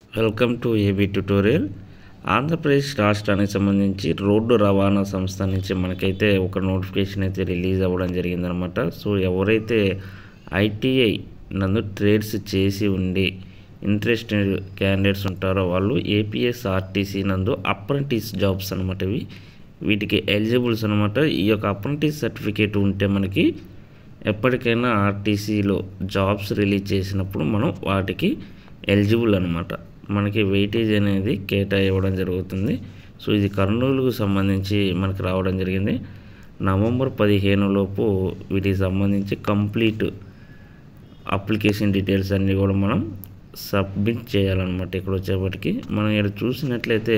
welcome to AB tutorial Andhra Pradesh రాష్ట్రానికి సంబంధించి road రవాణా సంస్థ నుంచి మనకైతే ఒక నోటిఫికేషన్ అయితే రిలీజ్ అవ్వడం జరిగిందనమాట సో ఎవరైతే ఐటీఐ నందు ట్రేడ్స్ చేసి ఉండి ఇంట్రెస్టెడ్ క్యాండిడేట్స్ ఉంటారో వాళ్ళు ఏపీఎస్ ఆర్టీసీ నందు అప్రెంటిస్ జాబ్స్ అనమాట ఇవి వీటికి ఎలిజిబుల్స్ అనమాట ఈ యొక్క అప్రెంటిస్ సర్టిఫికేట్ ఉంటే మనకి ఎప్పటికైనా ఆర్టీసీలో జాబ్స్ రిలీజ్ చేసినప్పుడు మనం వాటికి ఎలిజిబుల్ అనమాట మనకి వెయిటేజ్ అనేది కేటాయివ్వడం జరుగుతుంది సో ఇది కర్నూలుకు సంబంధించి మనకి రావడం జరిగింది నవంబర్ పదిహేను లోపు వీటికి సంబంధించి కంప్లీట్ అప్లికేషన్ డీటెయిల్స్ అన్నీ కూడా మనం సబ్మిట్ చేయాలన్నమాట ఇక్కడ వచ్చేప్పటికి మనం ఇక్కడ చూసినట్లయితే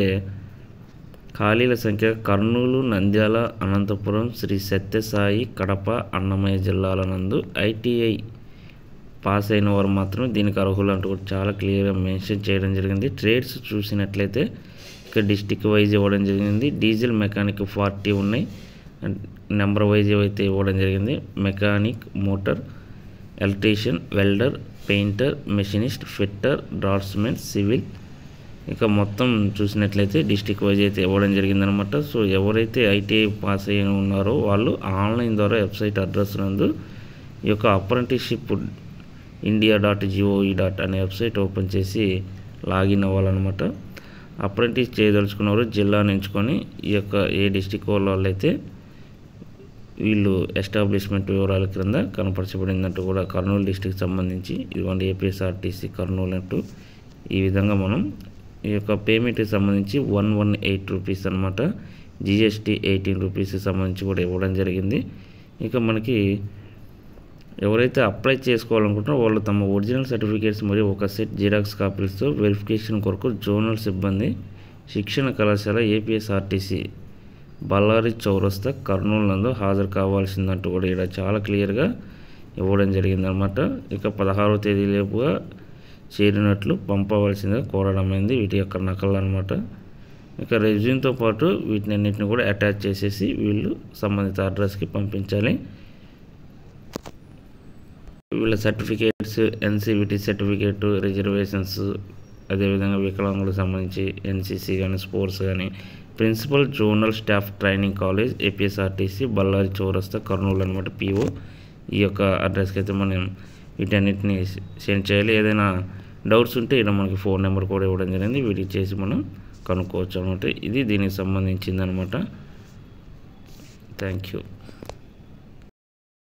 ఖాళీల సంఖ్య కర్నూలు నంద్యాల అనంతపురం శ్రీ సత్యసాయి కడప అన్నమయ్య జిల్లాల నందు ఐటీఐ పాస్ అయిన వారు మాత్రం దీనికి అర్హులు అంటూ కూడా చాలా క్లియర్గా మెన్షన్ చేయడం జరిగింది ట్రేడ్స్ చూసినట్లయితే ఇక్కడ డిస్టిక్ వైజ్ ఇవ్వడం జరిగింది డీజిల్ మెకానిక్ ఫార్టీ ఉన్నాయి నెంబర్ వైజ్ అయితే ఇవ్వడం జరిగింది mechanic motor electrician welder painter machinist fitter draughtsmen civil ఇక మొత్తం చూసినట్లయితే డిస్టిక్ వైజ్ అయితే ఇవ్వడం జరిగిందనమాట సో ఎవరైతే ఐటీఐ పాస్ అయ్యి ఉన్నారో వాళ్ళు ఆన్లైన్ ద్వారా వెబ్సైట్ అడ్రస్ నందు ఈ యొక్క apprenticeship India dot GOE dot అనే వెబ్సైట్ ఓపెన్ చేసి లాగిన్ అవ్వాలన్నమాట అప్రెంటిస్ చేయదలుచుకున్నవారు జిల్లాను ఎంచుకొని ఈ యొక్క ఏ డిస్టిక్ వాళ్ళు అయితే వీళ్ళు ఎస్టాబ్లిష్మెంట్ వివరాల క్రింద కనపరచబడిందంటూ కూడా కర్నూలు డిస్టిక్ సంబంధించి ఇదిగోండి ఏపీఎస్ఆర్టీసీ కర్నూలు అంటూ ఈ విధంగా మనం ఈ యొక్క పేమెంట్కి సంబంధించి వన్ వన్ ఎయిట్ రూపీస్ అనమాట జిఎస్టీ ఎయిటీన్ రూపీస్కి సంబంధించి కూడా ఇవ్వడం జరిగింది ఇక మనకి ఎవరైతే అప్లై చేసుకోవాలనుకుంటారో వాళ్ళు తమ ఒరిజినల్ సర్టిఫికేట్స్ మరియు ఒక సెట్ జిరాక్స్ కాపీలతో వెరిఫికేషన్ కొరకు జోనల్ సిబ్బంది శిక్షణ కళాశాల ఏపీఎస్ఆర్టీసీ బళ్ళారి చౌరస్తా కర్నూలు నందు హాజరు కావాల్సిందంటూ కూడా ఇక్కడ చాలా క్లియర్గా ఇవ్వడం జరిగిందనమాట ఇక పదహారవ తేదీలోపుగా చేరినట్లు పంపవలసిందిగా కోరడమైంది వీటి యొక్క నకలు అనమాట ఇక రెజ్యూమ్తో పాటు వీటిని అన్నింటిని కూడా అటాచ్ చేసేసి వీళ్ళు సంబంధిత అడ్రస్కి పంపించాలి వీళ్ళ సర్టిఫికేట్స్ ఎన్సీవిటీ సర్టిఫికేట్ రిజర్వేషన్స్ అదేవిధంగా వికలాంగులకు సంబంధించి ఎన్సీసీ కానీ స్పోర్ట్స్ కానీ principal zonal staff training college APSRTC Bellary చౌరస్తా కర్నూలు అనమాట పీఓ ఈ యొక్క అడ్రస్కి అయితే మనం వీటన్నిటిని సెండ్ చేయాలి ఏదైనా డౌట్స్ ఉంటే ఇక్కడ మనకి ఫోన్ నెంబర్ కూడా ఇవ్వడం జరిగింది వీటికి చేసి మనం కనుక్కోవచ్చు అనమాట ఇది దీనికి సంబంధించింది అనమాట థ్యాంక్ యూ